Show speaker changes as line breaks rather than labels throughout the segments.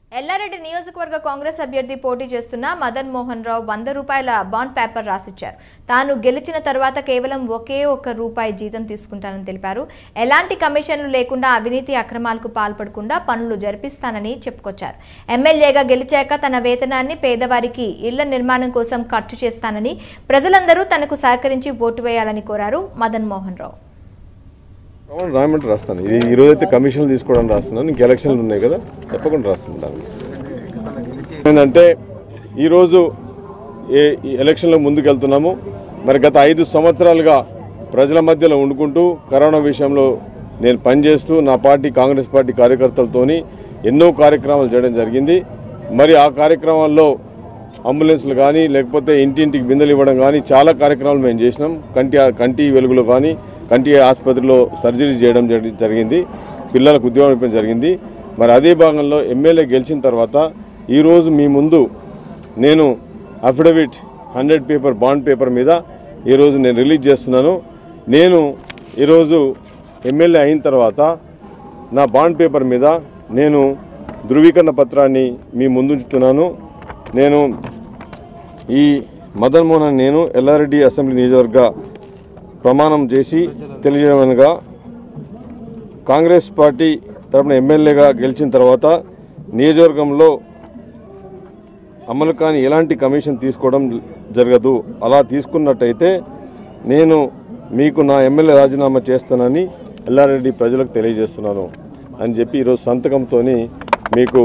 ఎల్లారెడ్డి నియోజకవర్గ కాంగ్రెస్ అభ్యర్థి పోటీ చేస్తున్న మదన్ మోహన్ రావు వంద రూపాయల బాండ్ పేపర్ రాసిచ్చారు తాను గెలిచిన తర్వాత కేవలం ఒకే ఒక్క రూపాయి జీతం తీసుకుంటానని తెలిపారు ఎలాంటి కమిషన్లు లేకుండా అవినీతి అక్రమాలకు పాల్పడకుండా పనులు జరిపిస్తానని చెప్పుకొచ్చారు ఎమ్మెల్యేగా గెలిచాక తన వేతనాన్ని పేదవారికి ఇళ్ల నిర్మాణం కోసం ఖర్చు చేస్తానని ప్రజలందరూ తనకు సహకరించి ఓటు వేయాలని కోరారు మదన్ మోహన్ రావు
అవును రాయమంటే రాస్తాను ఇది ఈ రోజైతే కమిషన్లు తీసుకోవడానికి రాస్తున్నాను ఇంక ఎలక్షన్లు ఉన్నాయి కదా తప్పకుండా రాస్తున్నాను ఏంటంటే ఈరోజు ఏ ఈ ఎలక్షన్లో ముందుకు వెళ్తున్నాము మరి గత ఐదు సంవత్సరాలుగా ప్రజల మధ్యలో వండుకుంటూ కరోనా విషయంలో నేను పనిచేస్తూ నా పార్టీ కాంగ్రెస్ పార్టీ కార్యకర్తలతోని ఎన్నో కార్యక్రమాలు చేయడం జరిగింది మరి ఆ కార్యక్రమాల్లో అంబులెన్స్లు కానీ లేకపోతే ఇంటింటికి బిందెలు ఇవ్వడం కానీ చాలా కార్యక్రమాలు మేము చేసినాం కంటి కంటి వెలుగులో కానీ కంటి ఆసుపత్రిలో సర్జరీ చేయడం జరి- జరిగింది పిల్లలకు ఉద్యోగం ఇవ్వడం జరిగింది మరి అదే భాగంలో ఎమ్మెల్యే గెలిచిన తర్వాత ఈరోజు మీ ముందు నేను affidavit hundred paper bond paper మీద ఈరోజు నేను రిలీజ్ చేస్తున్నాను నేను ఈరోజు ఎమ్మెల్యే అయిన తర్వాత నా బాండ్ పేపర్ మీద నేను ధృవీకరణ పత్రాన్ని మీ ముందుంచుతున్నాను నేను ఈ మదన్ మోహన్ నేను ఎల్లారెడ్డి అసెంబ్లీ నియోజకవర్గ ప్రమాణం చేసి తెలియజేయమనగా కాంగ్రెస్ పార్టీ తరపున ఎమ్మెల్యేగా గెలిచిన తర్వాత నియోజకవర్గంలో అమలు కాని ఎలాంటి కమిషన్ తీసుకోవడం జరగదు అలా తీసుకున్నట్టయితే నేను మీకు నా ఎమ్మెల్యే రాజీనామా చేస్తానని ఎల్లారెడ్డి ప్రజలకు తెలియజేస్తున్నాను అని చెప్పి ఈరోజు సంతకంతో మీకు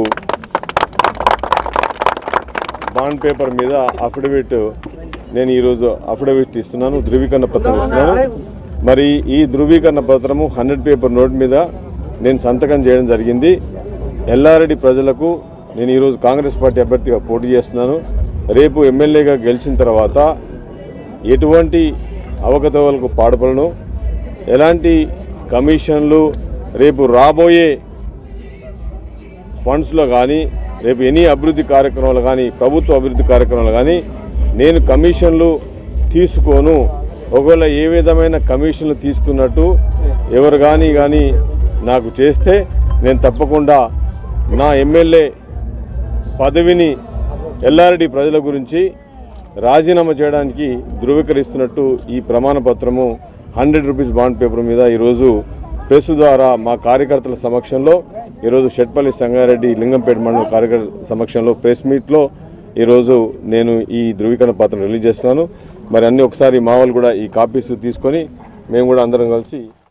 బాండ్ పేపర్ మీద అఫిడవిట్ నేను ఈరోజు అఫిడవిట్ ఇస్తున్నాను ధృవీకరణ పత్రం ఇస్తున్నాను మరి ఈ ధృవీకరణ పత్రము హండ్రెడ్ పేపర్ నోట్ మీద నేను సంతకం చేయడం జరిగింది ఎల్లారెడ్డి ప్రజలకు నేను ఈరోజు కాంగ్రెస్ పార్టీ అభ్యర్థిగా పోటీ చేస్తున్నాను రేపు ఎమ్మెల్యేగా గెలిచిన తర్వాత ఎటువంటి అవకతవలకు పాడుపడను ఎలాంటి కమిషన్లు రేపు రాబోయే ఫండ్స్లో కానీ రేపు ఎనీ అభివృద్ధి కార్యక్రమాలు కానీ ప్రభుత్వ అభివృద్ధి కార్యక్రమాలు కానీ నేను కమిషన్లు తీసుకోను ఒకవేళ ఏ విధమైన కమిషన్లు తీసుకున్నట్టు ఎవరు కానీ కానీ నాకు చేస్తే నేను తప్పకుండా నా ఎమ్మెల్యే పదవిని ఎల్లారెడ్డి ప్రజల గురించి రాజీనామా చేయడానికి ధృవీకరిస్తున్నట్టు ఈ ప్రమాణ పత్రము హండ్రెడ్ రూపీస్ బాండ్ పేపర్ మీద ఈరోజు ప్రెస్ ద్వారా మా కార్యకర్తల సమక్షంలో ఈరోజు షెట్పల్లి సంగారెడ్డి లింగంపేట మండల కార్యకర్త సమక్షంలో ప్రెస్ మీట్లో ఈరోజు నేను ఈ ధృవీకరణ పత్రం రిలీజ్ చేస్తున్నాను మరి అన్ని ఒకసారి మా వాళ్ళు కూడా ఈ కాపీస్ తీసుకొని మేము కూడా అందరం కలిసి